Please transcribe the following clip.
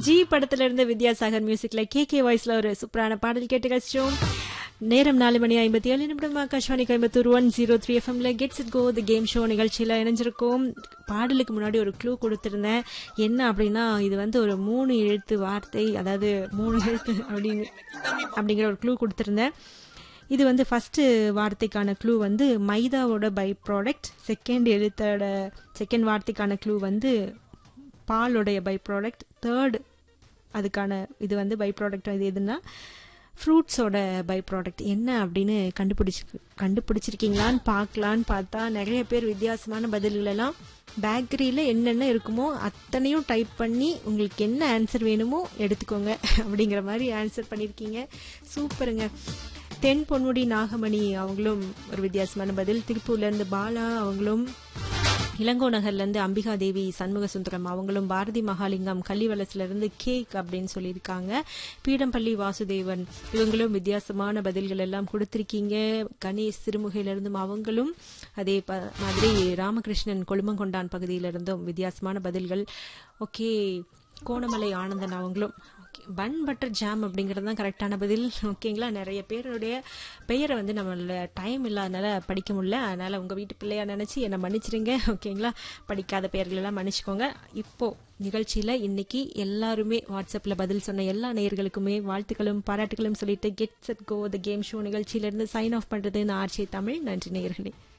G படத்துல இருந்து வித்யாசாகர் மியூசிக்ல கே கே வாய்ஸ்ல ஒரு சூப்பரான பாடல் கேட்டு கழிச்சோம் நேரம் நாலு மணி ஐம்பத்தி ஏழு நிமிடம் Akashvani Coimbatore one zero three எஃப்எம்ல get set go the game show நிகழ்ச்சியில இணைஞ்சிருக்கோம் பாடலுக்கு முன்னாடி ஒரு க்ளூ கொடுத்திருந்தேன் என்ன அப்படின்னா இது வந்து ஒரு மூணு எழுத்து வார்த்தை அதாவது மூணு எழுத்து அப்படின்னு அப்படிங்கிற ஒரு க்ளூ கொடுத்திருந்தேன் இது வந்து ஃபர்ஸ்ட் வார்த்தைக்கான க்ளூ வந்து மைதாவோட பை ப்ராடக்ட் செகண்ட் எழுத்தோட செகண்ட் வார்த்தைக்கான க்ளூ வந்து பாலோடைய பை ப்ராடக்ட் தேர்ட் அதுக்கான இது வந்து பை ப்ராடக்ட் இது எதுன்னா ஃப்ரூட்ஸோட பை ப்ராடக்ட் என்ன அப்படின்னு கண்டுபிடிச்சி கண்டுபிடிச்சிருக்கீங்களான்னு பார்க்கலான்னு பார்த்தா நிறைய பேர் வித்தியாசமான பதில்களெல்லாம் பேக்கரியில் என்னென்ன இருக்குமோ அத்தனையும் டைப் பண்ணி உங்களுக்கு என்ன ஆன்சர் வேணுமோ எடுத்துக்கோங்க அப்படிங்கிற மாதிரி ஆன்சர் பண்ணியிருக்கீங்க சூப்பருங்க தென் பொன்முடி நாகமணி அவங்களும் ஒரு வித்தியாசமான பதில் திருப்பூர்லேருந்து பாலா அவங்களும் இளங்கோ நகர்லேருந்து அம்பிகா தேவி சண்முக சுந்தரம் அவங்களும் பாரதி மகாலிங்கம் கள்ளிவளசிலிருந்து கேக் அப்படின்னு சொல்லியிருக்காங்க பீடம்பள்ளி வாசுதேவன் இவங்களும் வித்தியாசமான பதில்கள் எல்லாம் கொடுத்திருக்கீங்க கணேஷ் சிறுமுகையிலிருந்தும் அவங்களும் அதே ப மாதிரி ராமகிருஷ்ணன் கொழுமங்கொண்டான் பகுதியிலிருந்தும் வித்தியாசமான பதில்கள் ஓகே கோணமலை ஆனந்தன் அவங்களும் பன் பட்டர் ஜாம் அப்படிங்கிறது தான் கரெக்டான பதில் ஓகேங்களா நிறைய பேருடைய பெயரை வந்து நம்மள டைம் இல்லாதனால படிக்க முடியல அதனால உங்க வீட்டு பிள்ளையா நினைச்சு என்னை மன்னிச்சிருங்க ஓகேங்களா படிக்காத பெயர்கள் எல்லாம் மன்னிச்சுக்கோங்க இப்போ நிகழ்ச்சியில இன்னைக்கு எல்லாருமே வாட்ஸ்அப்ல பதில் சொன்ன எல்லா நேயர்களுக்குமே வாழ்த்துக்களும் பாராட்டுகளும் சொல்லிட்டு get set go the game show நிகழ்ச்சியில இருந்து சைன் ஆஃப் பண்றது நான் ஆர்ச்சி தமிழ் நன்றி நேயர்களே